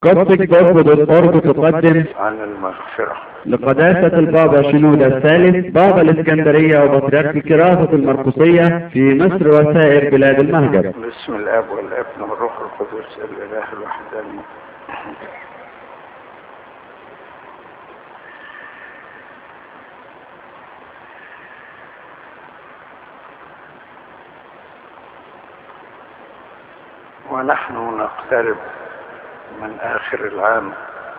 قصدك برفض الأرض تقدم عن المغفرة لقداسة البابا شنودة الثالث بابا الإسكندرية وبطريرك كراسة المرقسية في مصر وسائر بلاد المهجر باسم الاب والابن والروح القدس الاله الوحداني ونحن نقترب من اخر العام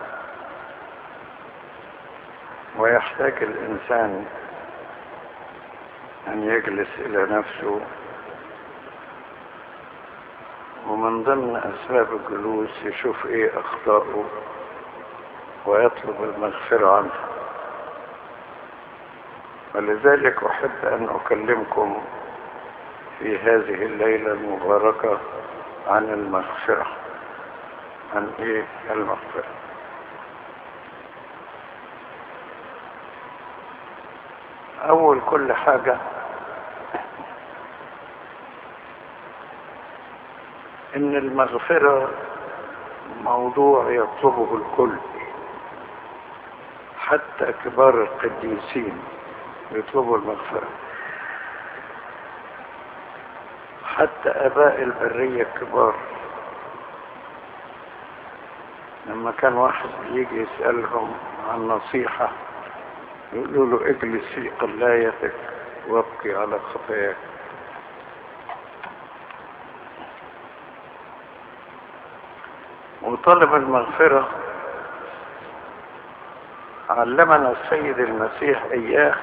ويحتاج الانسان ان يجلس الى نفسه ومن ضمن اسباب الجلوس يشوف ايه اخطاؤه ويطلب المغفرة عنه ولذلك احب ان اكلمكم في هذه الليلة المباركة عن المغفرة عن ايه المغفرة اول كل حاجة ان المغفرة موضوع يطلبه الكل حتى كبار القديسين يطلبوا المغفرة حتى اباء البرية الكبار لما كان واحد يجي يسألهم عن نصيحة يقولوا له اجلس في قلايتك وابكي على خطاياك وطلب المغفرة علمنا السيد المسيح إياه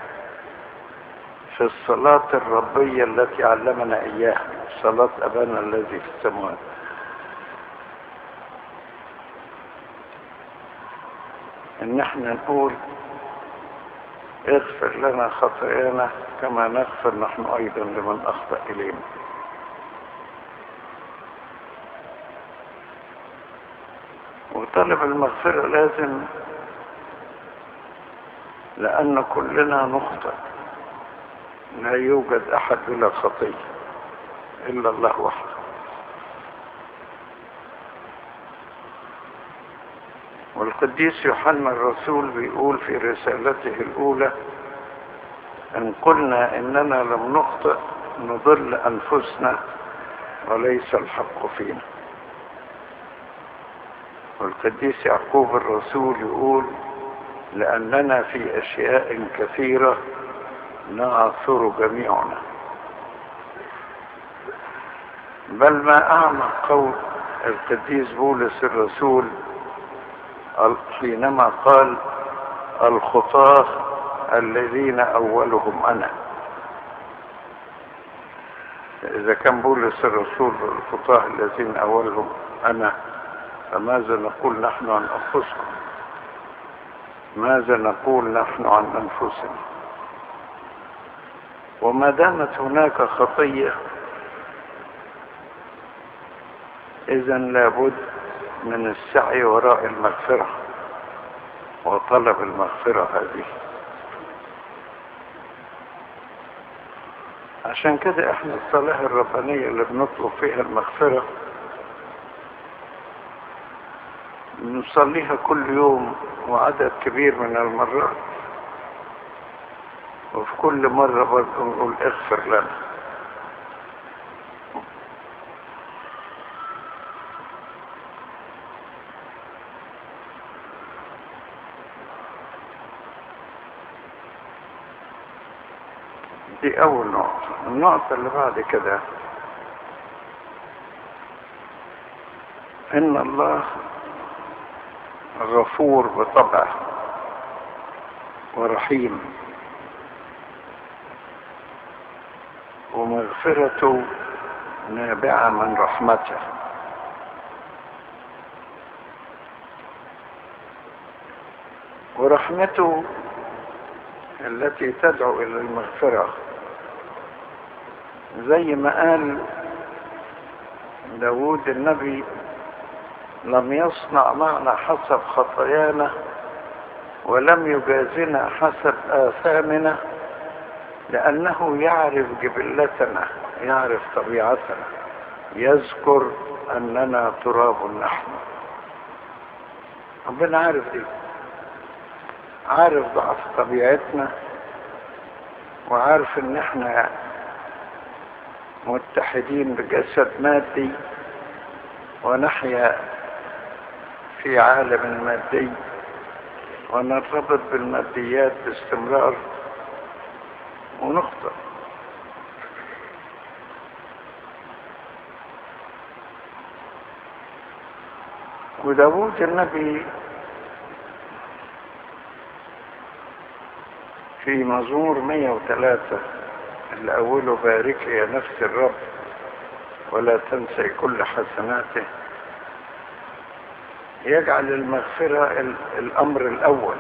في الصلاة الربية التي علمنا إياها صلاة أبانا الذي في السماوات إن احنا نقول اغفر لنا خطايانا كما نغفر نحن أيضا لمن أخطأ إلينا وطلب المغفرة لازم لأن كلنا نخطئ لا يوجد أحد بلا خطية إلا الله وحده والقديس يوحنا الرسول بيقول في رسالته الأولى إن قلنا إننا لم نخطئ نضل أنفسنا وليس الحق فينا والقديس يعقوب الرسول يقول لأننا في أشياء كثيرة نعثر جميعنا بل ما أعمق قول القديس بولس الرسول حينما قال الخطاة الذين أولهم أنا إذا كان بولس الرسول الخطاة الذين أولهم أنا فماذا نقول نحن عن أنفسكم ماذا نقول نحن عن أنفسنا وما دامت هناك خطية إذا لابد من السعي وراء المغفرة وطلب المغفرة هذه عشان كده احنا الصلاة الربانية اللي بنطلب فيها المغفرة بنصليها كل يوم وعدد كبير من المرات وفي كل مرة برضه نقول اغفر لنا دي أول نقطة النقطة اللي بعد كده إن الله غفور بطبعه ورحيم ومغفرته نابعة من رحمته ورحمته التي تدعو إلى المغفرة زي ما قال داود النبي لم يصنع معنا حسب خطايانا ولم يجازنا حسب آثامنا لأنه يعرف جبلتنا يعرف طبيعتنا يذكر أننا تراب نحن ربنا عارف دي عارف ضعف طبيعتنا وعارف ان احنا متحدين بجسد مادي ونحيا في عالم مادي ونرتبط بالماديات باستمرار ونخطئ وداود النبي في مزمور 103 اللي أوله بارك يا نفس الرب ولا تنسي كل حسناته يجعل المغفرة الأمر الأول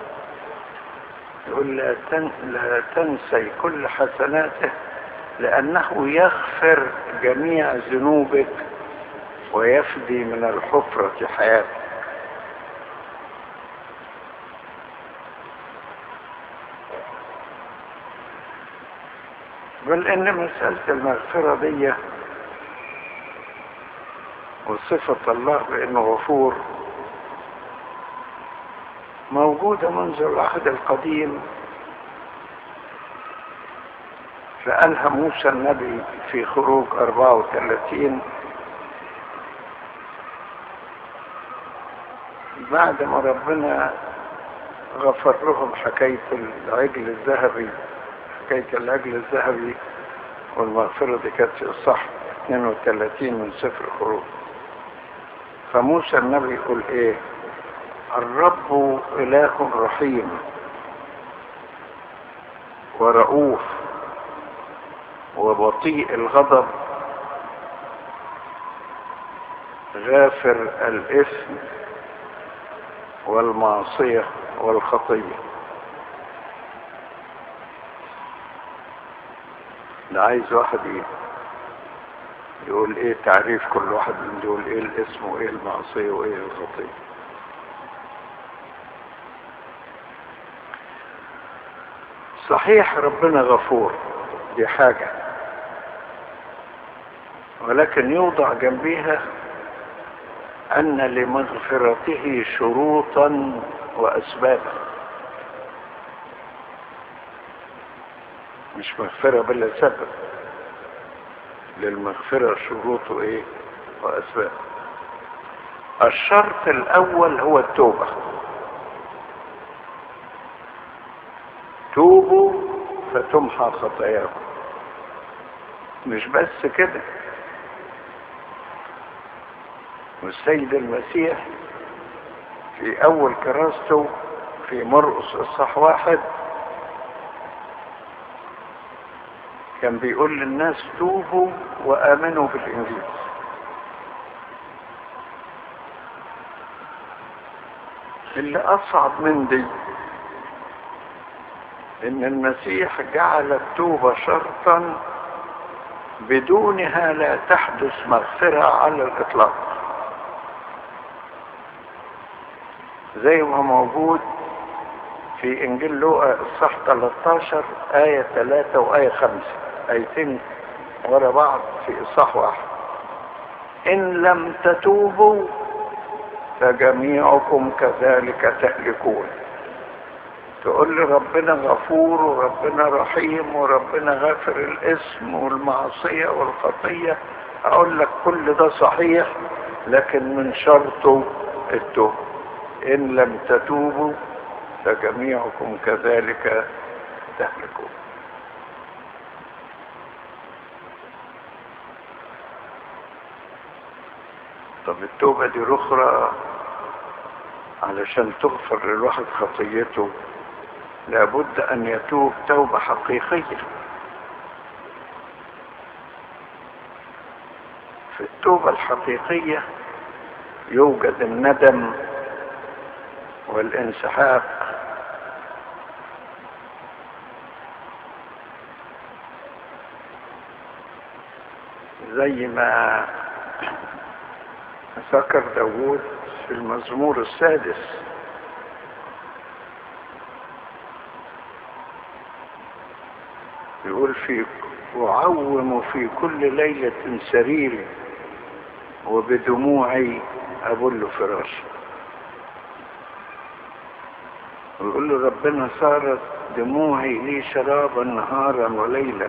يقول لا, تن لا تنسي كل حسناته لأنه يغفر جميع ذنوبك ويفدي من الحفرة حياتك بل ان مسألة المغفرة دي وصفة الله بانه غفور موجودة منذ العهد القديم فقالها موسى النبي في خروج 34 بعد ما ربنا غفر لهم حكاية العجل الذهبي حكاية العجل الذهبي والمغفرة دي كانت في الصح 32 من سفر الخروج فموسى النبي يقول ايه الرب اله رحيم ورؤوف وبطيء الغضب غافر الاثم والمعصية والخطية ده عايز واحد ايه يقول ايه تعريف كل واحد من دول ايه الاسم وايه المعصية وايه الخطية صحيح ربنا غفور دي حاجة ولكن يوضع جنبيها أن لمغفرته شروطا وأسبابا مش مغفرة بلا سبب للمغفرة شروطه ايه وأسباب الشرط الأول هو التوبة توبوا فتمحى خطاياكم مش بس كده والسيد المسيح في اول كراسته في مرقس اصح واحد كان بيقول للناس توبوا وامنوا بالانجيل اللي اصعب من دي ان المسيح جعل التوبة شرطا بدونها لا تحدث مغفرة على الاطلاق زي ما موجود في انجيل لوقا الصح 13 آية 3 وآية 5 آيتين ورا بعض في إصحاح واحد إن لم تتوبوا فجميعكم كذلك تهلكون تقول لي ربنا غفور وربنا رحيم وربنا غافر الاسم والمعصية والخطية اقول لك كل ده صحيح لكن من شرطه التوبة ان لم تتوبوا فجميعكم كذلك تهلكون طب التوبة دي اخرى علشان تغفر للواحد خطيته لابد ان يتوب توبة حقيقية في التوبة الحقيقية يوجد الندم والانسحاق زي ما ذكر داوود في المزمور السادس يقول في أعوم في كل ليلة سريري وبدموعي أبل فراشي ويقول له ربنا صارت دموعي لي شرابا نهارا وليلا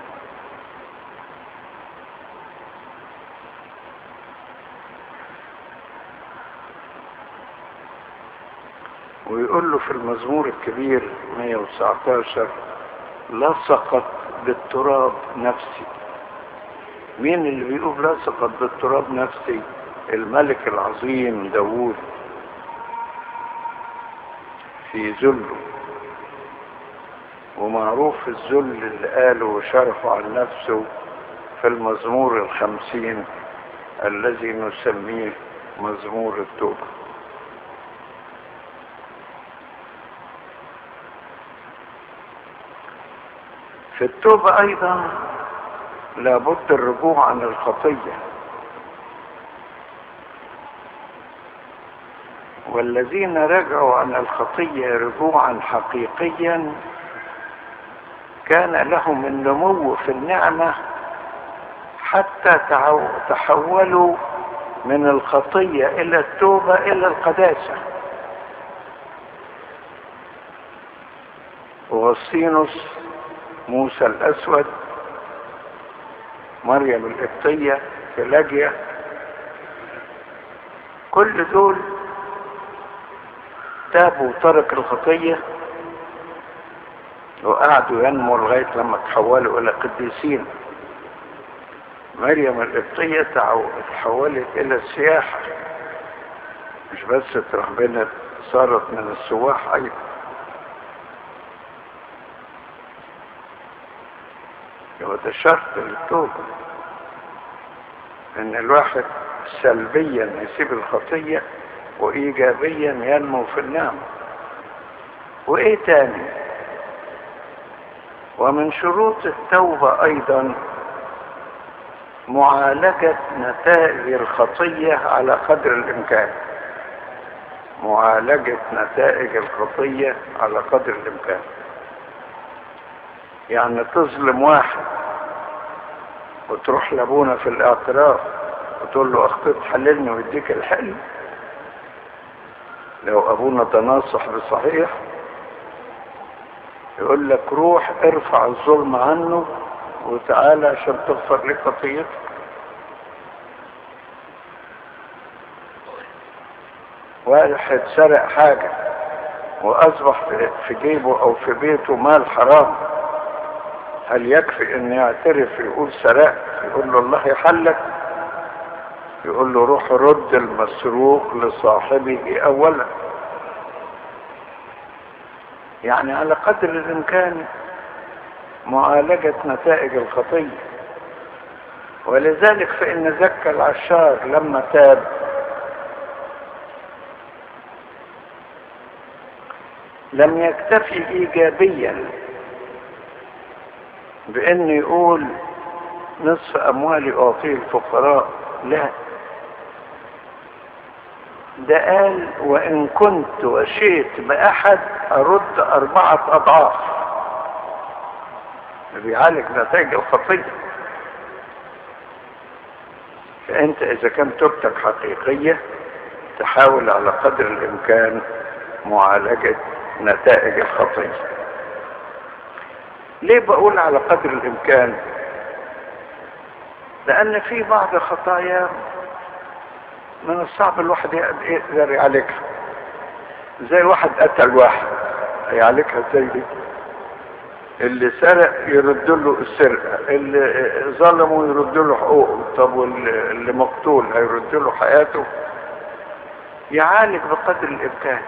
ويقول له في المزمور الكبير 119 لصقت بالتراب نفسي مين اللي بيقول لصقت بالتراب نفسي الملك العظيم داوود في ذله ومعروف الذل اللي قاله وشرحه عن نفسه في المزمور الخمسين الذي نسميه مزمور التوبه في التوبة أيضا لابد الرجوع عن الخطية والذين رجعوا عن الخطية رجوعا حقيقيا كان لهم النمو في النعمة حتى تحولوا من الخطية إلى التوبة إلى القداسة وغسطينوس موسى الأسود مريم القبطية فلاجيا كل دول تابوا وترك الخطية وقعدوا ينموا لغاية لما تحولوا إلى قديسين مريم القبطية تحولت إلى السياحة مش بس ربنا صارت من السواح أيضا هو ده شرط للتوبة ان الواحد سلبيا يسيب الخطية وايجابيا ينمو في النعمة وايه تاني ومن شروط التوبة ايضا معالجة نتائج الخطية على قدر الامكان معالجة نتائج الخطية على قدر الامكان يعني تظلم واحد وتروح لابونا في الاعتراف وتقول له اخطيت حللني ويديك الحل لو ابونا تناصح بصحيح يقول لك روح ارفع الظلم عنه وتعالى عشان تغفر لك خطيتك واحد سرق حاجة واصبح في جيبه او في بيته مال حرام هل يكفي ان يعترف يقول سرقت يقول له الله يحلك يقول له روح رد المسروق لصاحبه اولا يعني على قدر الامكان معالجة نتائج الخطية ولذلك فإن زكى العشار لما تاب لم يكتفي إيجابيا بأنه يقول نصف أموالي أعطيه الفقراء لا ده قال وإن كنت وشيت بأحد أرد أربعة أضعاف بيعالج نتائج الخطية فأنت إذا كان توبتك حقيقية تحاول على قدر الإمكان معالجة نتائج الخطية ليه بقول على قدر الإمكان لأن في بعض خطايا من الصعب الواحد يقدر يعالجها زي واحد قتل واحد هيعالجها ازاي دي اللي سرق يرد له السرقة اللي ظلمه يرد له حقوقه طب واللي مقتول هيرد له حياته يعالج بقدر الإمكان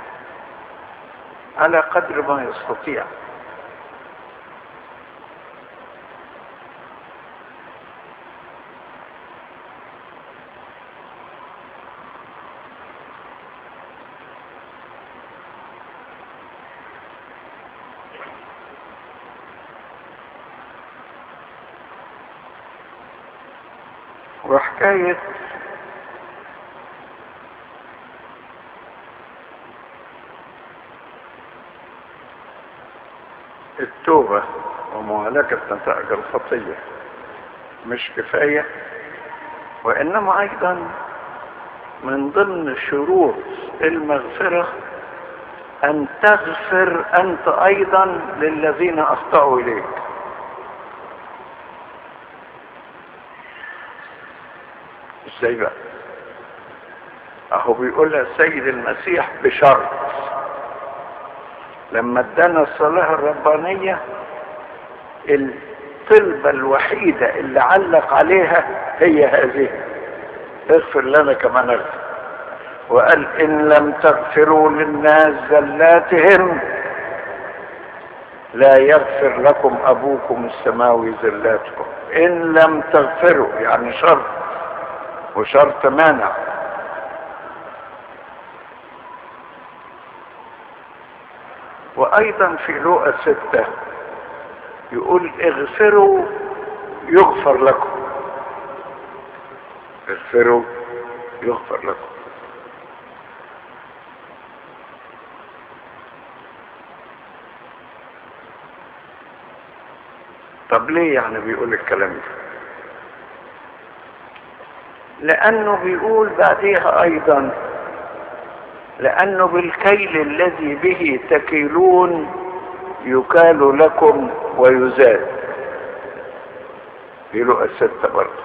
على قدر ما يستطيع وحكاية التوبة ومعالجة نتائج الخطية مش كفاية وإنما أيضا من ضمن شروط المغفرة ان تغفر انت ايضا للذين اخطأوا اليك ازاي بقى اهو بيقولها السيد المسيح بشرط لما ادانا الصلاة الربانية الطلبة الوحيدة اللي علق عليها هي هذه اغفر لنا كما نغفر وقال ان لم تغفروا للناس زلاتهم لا يغفر لكم ابوكم السماوي زلاتكم ان لم تغفروا يعني شرط وشرط مانع وايضا في لوقا ستة يقول اغفروا يغفر لكم اغفروا يغفر لكم طب ليه يعني بيقول الكلام ده لانه بيقول بعديها ايضا لانه بالكيل الذي به تكيلون يكال لكم ويزاد في لقى الستة برضه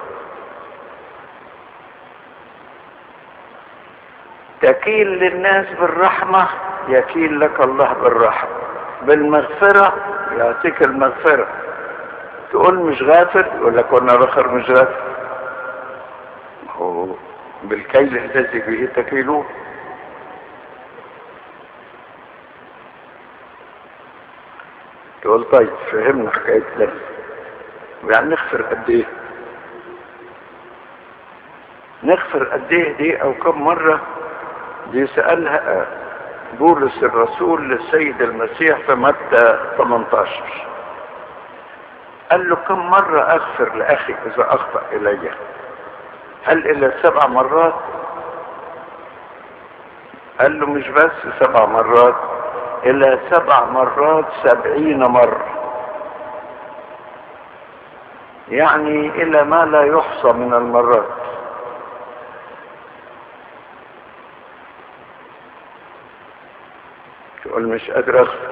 تكيل للناس بالرحمة يكيل لك الله بالرحمة بالمغفرة يعطيك المغفرة تقول مش غافر يقول لك وانا الاخر مش غافر هو بالكيل الذي به تكيلون تقول طيب فهمنا حكاية لف يعني نغفر قد ايه نغفر قد ايه دي او كم مرة دي سألها بولس الرسول للسيد المسيح في متى 18 قال له كم مرة اغفر لاخي اذا اخطأ الي هل الى سبع مرات قال له مش بس سبع مرات الى سبع مرات سبعين مرة يعني الى ما لا يحصى من المرات تقول مش قادر اغفر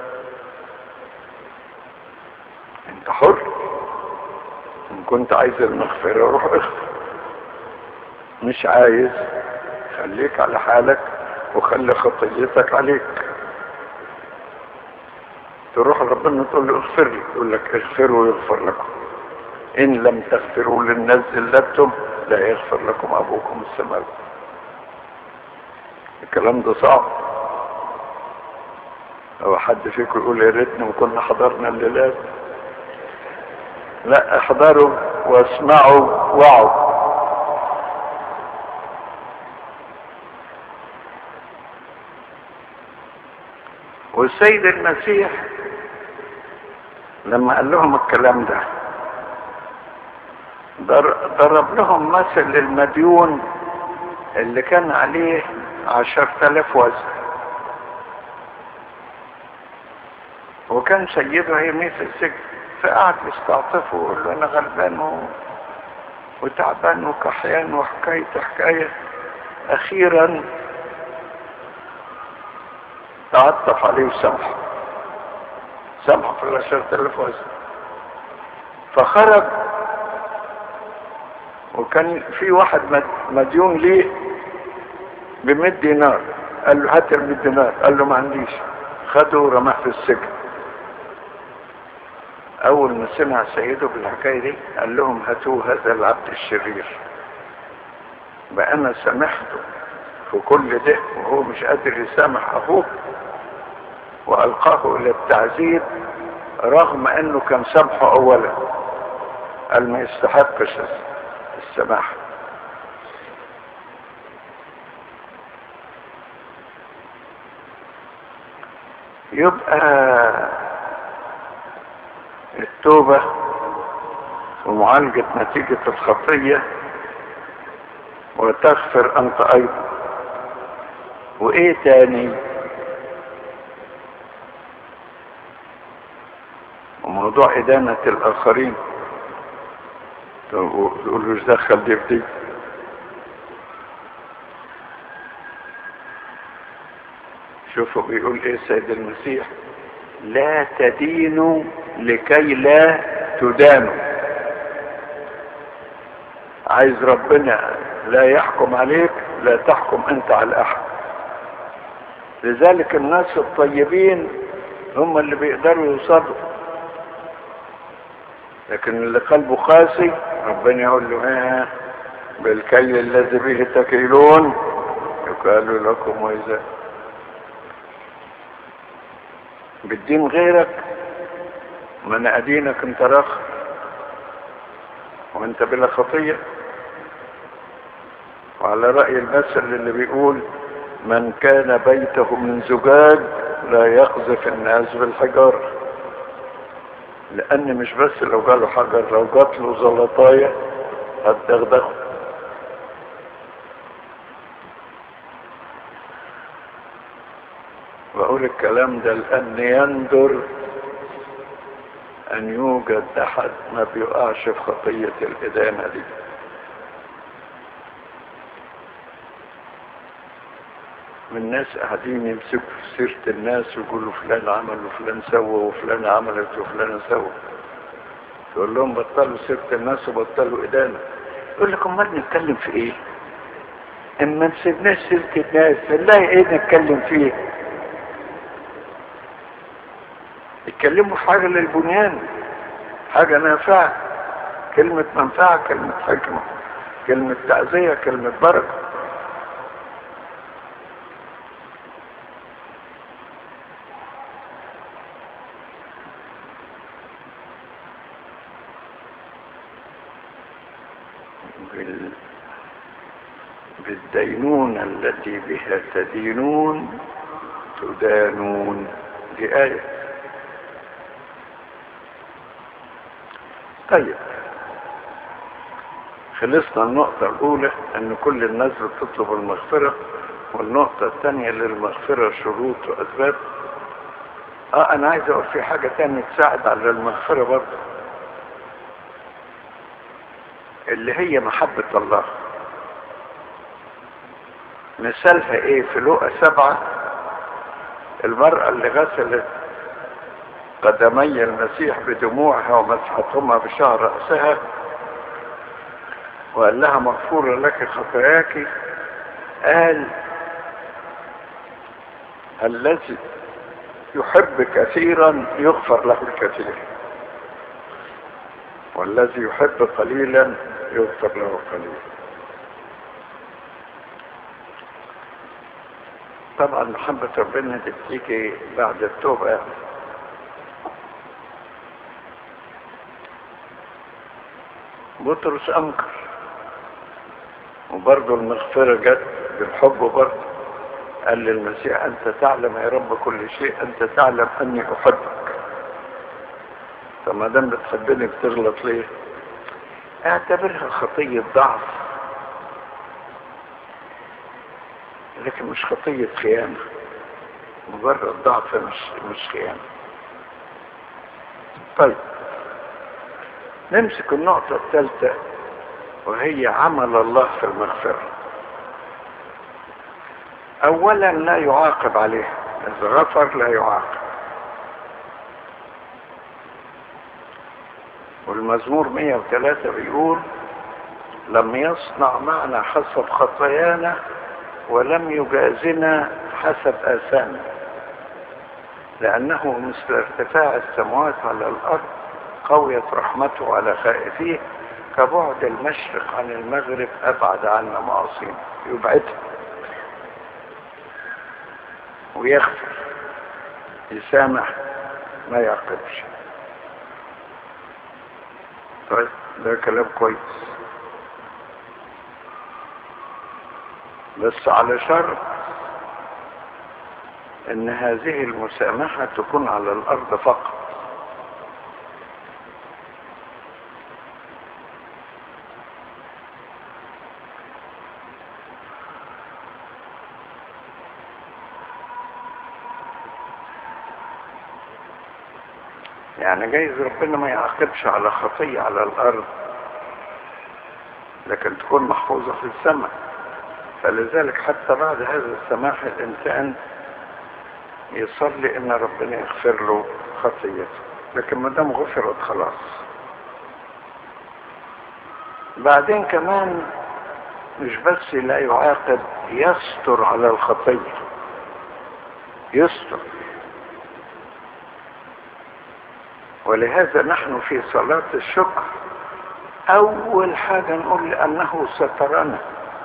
انت حر ان كنت عايز المغفرة روح اغفر مش عايز خليك على حالك وخلي خطيتك عليك تروح ربنا تقول له اغفر لي يقول لك اغفروا يغفر لكم ان لم تغفروا للناس زلتم لا يغفر لكم ابوكم السماوي الكلام ده صعب هو حد فيكم يقول يا ريتنا وكنا حضرنا الليلات لا احضروا واسمعوا وعوا والسيد المسيح لما قال لهم الكلام ده ضرب لهم مثل المديون اللي كان عليه عشر تلاف وزن وكان سيده هيميه في السجن فقعد يستعطفه ويقول له انا غلبان و... وتعبان وكحيان وحكاية حكاية اخيرا تعطف عليه وسامحه سامحه في العشرة آلاف وزن فخرج وكان في واحد مديون ليه بمية دينار قال له هات المية دينار قال له ما عنديش خده ورماه في السجن اول ما سمع سيده بالحكايه دي قال لهم هاتوه هذا العبد الشرير بقى انا سامحته في كل ده وهو مش قادر يسامح اخوه والقاه الى التعذيب رغم انه كان سامحه اولا قال ما يستحقش السماح يبقى التوبة ومعالجة نتيجة الخطية وتغفر أنت أيضا وإيه تاني وموضوع إدانة الآخرين تقول له دخل دي في دي شوفوا بيقول ايه السيد المسيح لا تدينوا لكي لا تدانوا عايز ربنا لا يحكم عليك لا تحكم انت على احد لذلك الناس الطيبين هم اللي بيقدروا يوصلوا لكن اللي قلبه قاسي ربنا يقول له ها بالكيل الذي به تكيلون يقال لكم وإذا بالدين غيرك ما انا ادينك انت رخ وانت بلا خطية وعلى رأي المثل اللي بيقول من كان بيته من زجاج لا يقذف الناس بالحجارة لان مش بس لو جاله حجر لو جات له زلطاية هتدغدغه بقول الكلام ده لان يندر ان يوجد احد ما بيقعش في خطية الادانة دي من ناس قاعدين يمسكوا في سيرة الناس ويقولوا فلان عمل وفلان سوى وفلان عملت وفلان سوى تقول لهم بطلوا سيرة الناس وبطلوا إدانة يقول لك امال نتكلم في ايه اما نسيبناش سيرة الناس نلاقي ايه نتكلم فيه يتكلموا في حاجة للبنيان حاجة نافعة كلمة منفعة كلمة حكمة كلمة تعزية كلمة بركة بال... بالدينونة التي بها تدينون تدانون دي آية طيب خلصنا النقطة الأولى أن كل الناس بتطلب المغفرة والنقطة الثانية للمغفرة شروط وأسباب اه أنا عايز أقول في حاجة تانية تساعد على المغفرة برضه اللي هي محبة الله مثالها ايه في لقى سبعة المرأة اللي غسلت قدمي المسيح بدموعها ومسحتهما بشعر رأسها وقال لها مغفورة لك خطاياك قال الذي يحب كثيرا يغفر له الكثير والذي يحب قليلا يغفر له قليلا طبعا محبة ربنا دي بتيجي بعد التوبة يعني. بطرس انكر وبرضه المغفرة جت بالحب برضه قال للمسيح انت تعلم يا رب كل شيء انت تعلم اني احبك فما دام بتحبني بتغلط ليه اعتبرها خطية ضعف لكن مش خطية خيانة مجرد ضعف مش مش خيانة طيب نمسك النقطة الثالثة وهي عمل الله في المغفرة اولا لا يعاقب عليه اذا غفر لا يعاقب والمزمور 103 بيقول لم يصنع معنا حسب خطايانا ولم يجازنا حسب آثامنا لأنه مثل ارتفاع السماوات على الأرض قويت رحمته على خائفيه كبعد المشرق عن المغرب أبعد عنا معاصينا يبعدها ويغفر يسامح ما يعقبش طيب ده كلام كويس بس على شرط ان هذه المسامحة تكون على الارض فقط يعني جايز ربنا ما يعاقبش على خطية على الارض لكن تكون محفوظة في السماء فلذلك حتى بعد هذا السماح الانسان يصلي ان ربنا يغفر له خطيته لكن ما دام غفرت خلاص بعدين كمان مش بس لا يعاقب يستر على الخطية يستر ولهذا نحن في صلاة الشكر أول حاجة نقول لأنه سترنا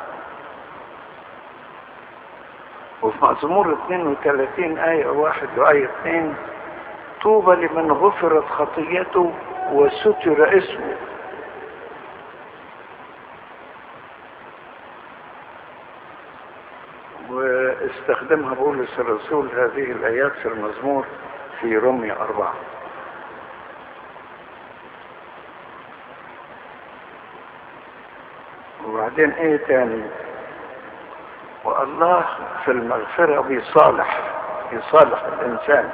وفي مزمور 32 آية واحد وآية اثنين طوبى لمن غفرت خطيته وستر اسمه واستخدمها بولس الرسول هذه الآيات في المزمور في رمي أربعة وبعدين ايه تاني والله في المغفرة بيصالح يصالح الإنسان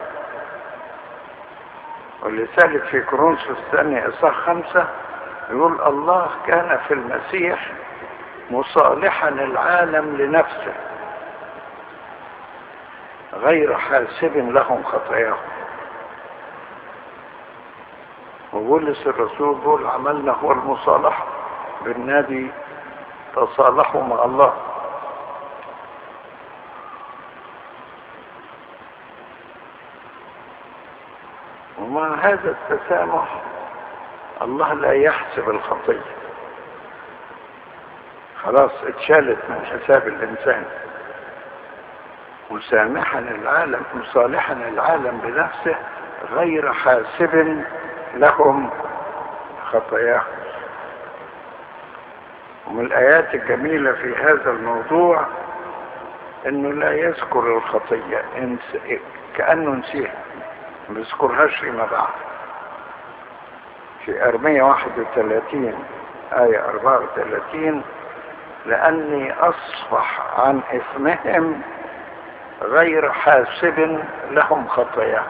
ولذلك في كورنثوس الثانية إصحاح خمسة يقول الله كان في المسيح مصالحا العالم لنفسه غير حاسب لهم خطاياهم وبولس الرسول بيقول عملنا هو المصالحة بالنادي تصالحوا مع الله ومع هذا التسامح الله لا يحسب الخطية خلاص اتشالت من حساب الإنسان مسامحا العالم مصالحا العالم بنفسه غير حاسب لهم خطاياهم ومن الآيات الجميلة في هذا الموضوع انه لا يذكر الخطية كأنه نسيها ما بيذكرهاش فيما بعد في أرمية 31 آية 34 لأني أصفح عن إثمهم غير حاسب لهم خطايا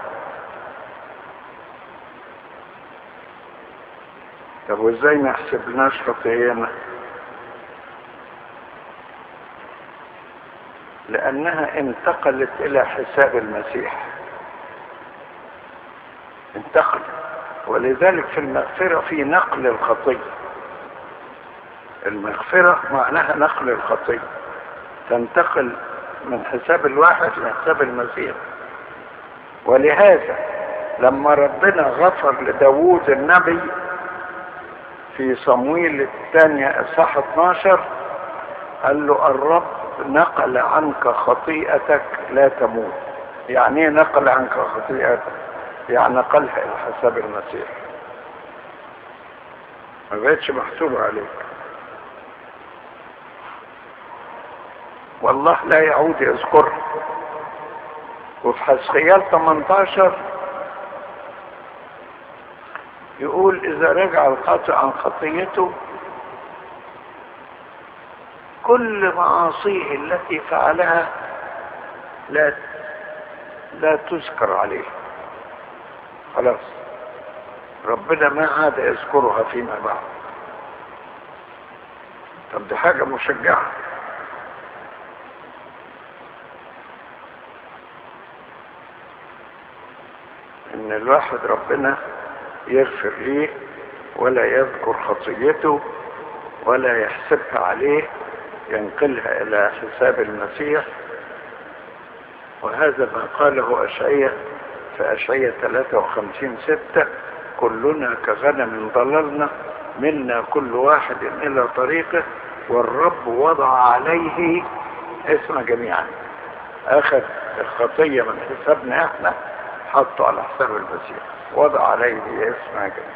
طب وازاي ما يحسبناش خطايانا لأنها انتقلت إلى حساب المسيح انتقلت ولذلك في المغفرة في نقل الخطية المغفرة معناها نقل الخطية تنتقل من حساب الواحد لحساب المسيح ولهذا لما ربنا غفر لداوود النبي في صمويل الثانية اصحاح 12 قال له الرب نقل عنك خطيئتك لا تموت يعني ايه نقل عنك خطيئتك يعني نقلها الى حساب المسيح ما بقتش محسوبة عليك والله لا يعود يذكرها وفي حسخيال 18 يقول اذا رجع القاطع عن خطيته كل معاصيه التي فعلها لا لا تذكر عليه خلاص ربنا ما عاد يذكرها فيما بعد طب دي حاجة مشجعة ان الواحد ربنا يغفر ليه ولا يذكر خطيته ولا يحسبها عليه ينقلها الى حساب المسيح وهذا ما قاله اشعية في اشعية 53 ستة كلنا كغنم ضللنا منا كل واحد الى طريقه والرب وضع عليه اسم جميعا اخذ الخطية من حسابنا احنا حطه على حساب المسيح وضع عليه اسم جميعا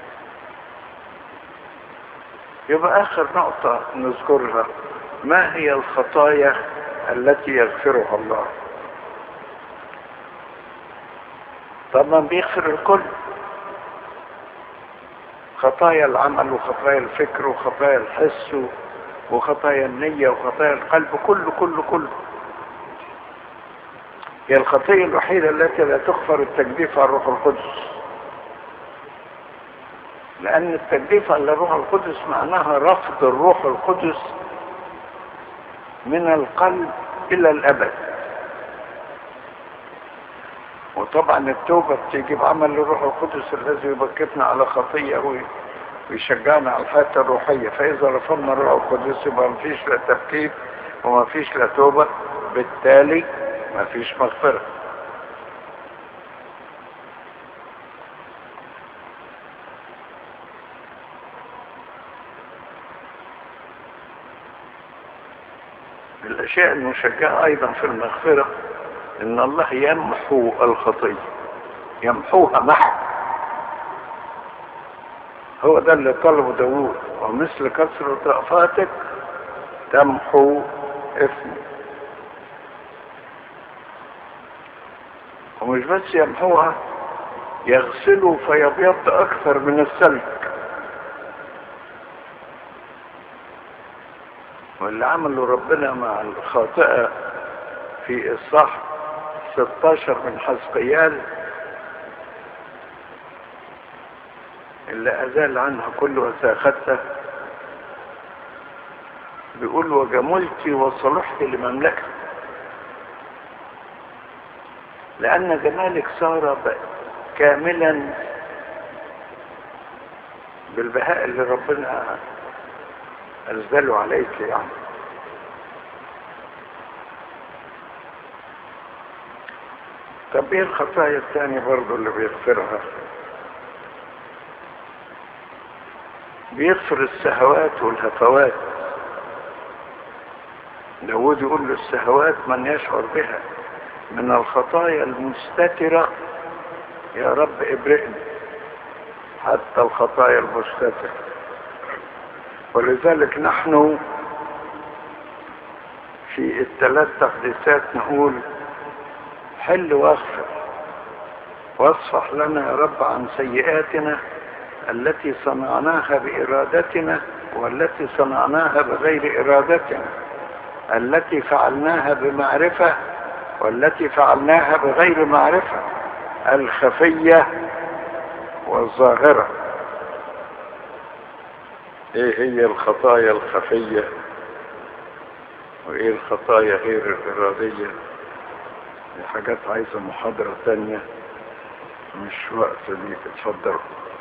يبقى اخر نقطة نذكرها ما هي الخطايا التي يغفرها الله طبعا بيغفر الكل خطايا العمل وخطايا الفكر وخطايا الحس وخطايا النية وخطايا القلب كله كله كله هي الخطية الوحيدة التي لا تغفر التجديف على الروح القدس لأن التجديف على الروح القدس معناها رفض الروح القدس من القلب إلى الأبد وطبعا التوبة بتيجي بعمل الروح القدس الذي يبكتنا على خطية ويشجعنا على الحياة الروحية فإذا رفضنا الروح القدس يبقى مفيش لا تفكير ومفيش لا توبة بالتالي مفيش مغفرة الأشياء المشجعة أيضا في المغفرة إن الله يمحو الخطية يمحوها محو هو ده اللي طلبه داوود ومثل كثرة رأفاتك تمحو إثمك ومش بس يمحوها يغسلوا فيبيض أكثر من السلك واللي عمله ربنا مع الخاطئة في الصح 16 من حزقيال اللي أزال عنها كل وساختها بيقول وجملت وصلحت لمملكة لأن جمالك صار كاملا بالبهاء اللي ربنا أنزله عليك يعني طب ايه الخطايا الثانية برضو اللي بيغفرها بيغفر السهوات والهفوات داود يقول له السهوات من يشعر بها من الخطايا المستترة يا رب ابرئني حتى الخطايا المستترة ولذلك نحن في الثلاث تقديسات نقول حل واغفر واصفح لنا يا رب عن سيئاتنا التي صنعناها بإرادتنا والتي صنعناها بغير إرادتنا التي فعلناها بمعرفة والتي فعلناها بغير معرفة الخفية والظاهرة ايه هي الخطايا الخفية وايه الخطايا غير الارادية دي حاجات عايزة محاضرة تانية مش وقت ليك اتفضلوا